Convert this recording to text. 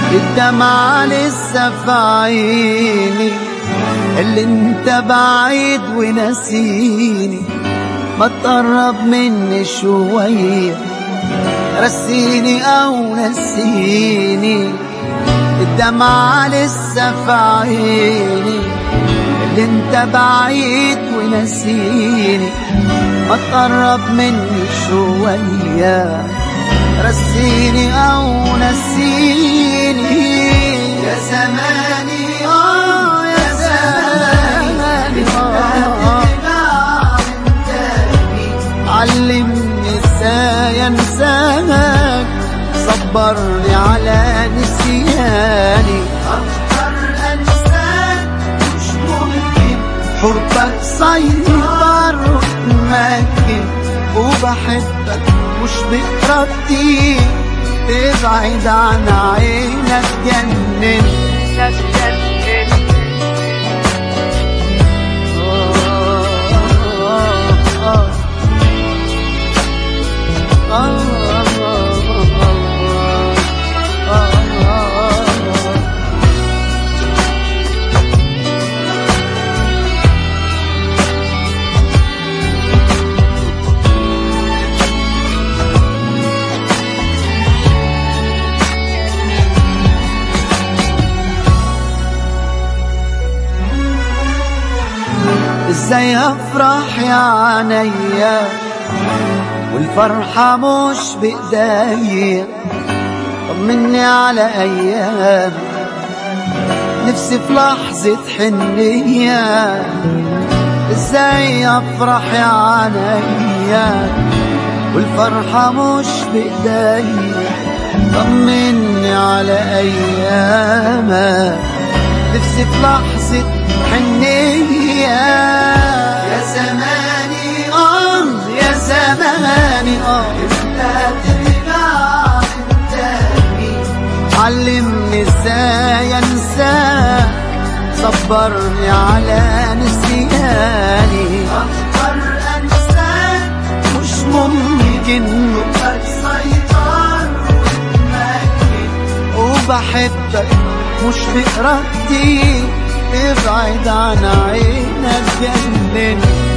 الدمعة لسه في عيني اللي انت بعيد ونسيني ما تقرب مني شوية رسيني او نسيني الدمعة لسه في عيني اللي انت بعيد ونسيني ما تقرب مني شوية رسيني او نسيني يا زماني آه يا زماني آه علمني ازاي انساك صبرني على نسياني أقدر أنساك مش ممكن حبك سيطر وتمكن وبحبك مش بإرادتي تبعد عن عينك جنن ازاي افرح يا عينيا والفرحة مش بإيديا طمني على أيام نفسي في لحظة حنية ازاي افرح يا عينيا والفرحة مش بإيديا طمني على أيامك نفسي في لحظة حنية يا زماني آه يا زماني آه لا ترجع من تاني علمني ازاي انساك صبرني على نسياني أقدر أنساك مش ممكن قد سيطر وتمكن وبحبك مش بإرادتي ابعد عن عينك جنن